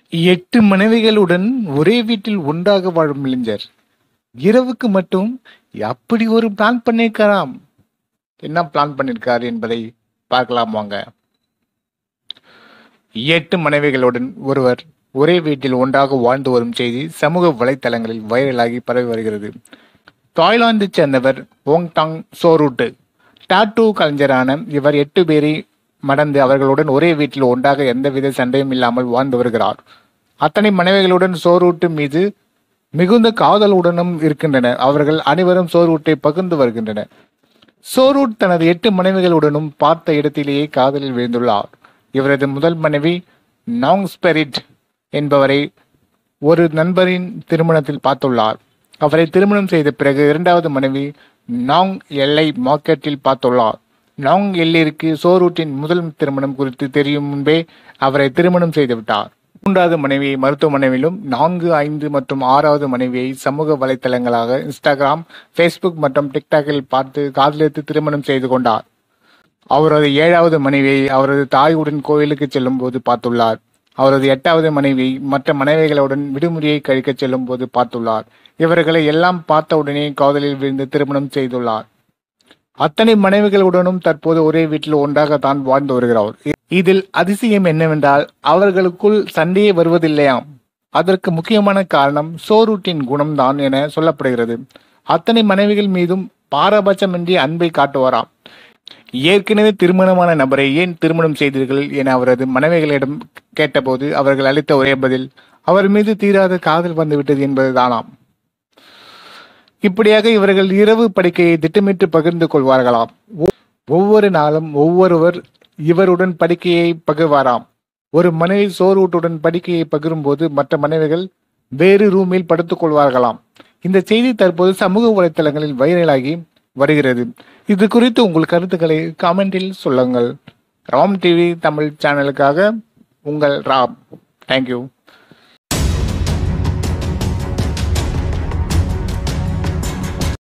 எட்டு மனைவிகளுடன் ஒரே வீட்டில் ஒன்றாக வாழும் இளைஞர் இரவுக்கு மட்டும் அப்படி ஒரு பிளான் பண்ணியிருக்காராம் என்ன பிளான் பண்ணியிருக்காரு என்பதை பார்க்கலாம் வாங்க எட்டு மனைவிகளுடன் ஒருவர் ஒரே வீட்டில் ஒன்றாக வாழ்ந்து வரும் செய்தி சமூக வலைத்தளங்களில் வைரலாகி பரவி வருகிறது தாய்லாந்தை சேர்ந்தவர் ஓங் டாங் சோரூட்டு டாட்டூ கலைஞரான இவர் எட்டு பேரை மடந்து அவர்களுடன் ஒரே வீட்டில் ஒன்றாக எந்தவித சண்டையும் இல்லாமல் வாழ்ந்து வருகிறார் அத்தனை மனைவிகளுடன் சோரூட்டு மீது மிகுந்த காதலுடனும் இருக்கின்றனர் அவர்கள் அனைவரும் சோரூட்டை பகிர்ந்து வருகின்றனர் சோரூட் தனது எட்டு மனைவிகளுடனும் பார்த்த இடத்திலேயே காதலில் விழுந்துள்ளார் இவரது முதல் மனைவி நாங் ஸ்பெரிட் என்பவரை ஒரு நண்பரின் திருமணத்தில் பார்த்துள்ளார் அவரை திருமணம் செய்த பிறகு இரண்டாவது மனைவி நாங் எல்லை மார்க்கெட்டில் பார்த்துள்ளார் நாங் எல்லிற்கு சோரூட்டின் முதல் திருமணம் குறித்து தெரியும் முன்பே அவரை திருமணம் செய்து விட்டார் மூன்றாவது மனைவியை மருத்துவமனையிலும் நான்கு ஐந்து மற்றும் ஆறாவது மனைவியை சமூக வலைத்தளங்களாக இன்ஸ்டாகிராம் ஃபேஸ்புக் மற்றும் டிக்டாக்கில் பார்த்து காதலித்து திருமணம் செய்து கொண்டார் அவரது ஏழாவது மனைவியை அவரது தாயுடன் கோயிலுக்கு செல்லும் போது பார்த்துள்ளார் அவரது எட்டாவது மனைவி மற்ற மனைவிகளுடன் விடுமுறையை கழிக்க செல்லும் போது பார்த்துள்ளார் இவர்களை எல்லாம் பார்த்தவுடனே காதலில் விழுந்து திருமணம் செய்துள்ளார் அத்தனை மனைவிகளுடனும் தற்போது ஒரே வீட்டில் ஒன்றாக தான் வாழ்ந்து வருகிறார் இதில் அதிசயம் என்னவென்றால் அவர்களுக்குள் சண்டையே வருவதில்லையாம் அதற்கு முக்கியமான காரணம் சோரூட்டின் குணம்தான் என சொல்லப்படுகிறது அத்தனை மனைவிகள் மீதும் பாரபட்சமின்றி அன்பை காட்டுவாராம் ஏற்கனவே திருமணமான நபரை ஏன் திருமணம் செய்தீர்கள் என அவரது மனைவிகளிடம் கேட்டபோது அவர்கள் அளித்த ஒரே பதில் அவர் மீது தீராத காதல் வந்துவிட்டது என்பதுதானாம் இப்படியாக இவர்கள் இரவு படுக்கையை திட்டமிட்டு பகிர்ந்து கொள்வார்களாம் ஒ- ஒவ்வொரு நாளும் ஒவ்வொருவர் இவருடன் படுக்கையை பகிர்வாராம் ஒரு மனைவி சோறுட்டுடன் படுக்கையை பகிரும்போது மற்ற மனைவிகள் வேறு ரூமில் படுத்துக் கொள்வார்களாம் இந்த செய்தி தற்போது சமூக வலைத்தளங்களில் வைரலாகி வருகிறது இது குறித்து உங்கள் கருத்துக்களை காமெண்டில் சொல்லுங்கள் ராம் டிவி தமிழ் சேனலுக்காக உங்கள் ராம் தேங்க்யூ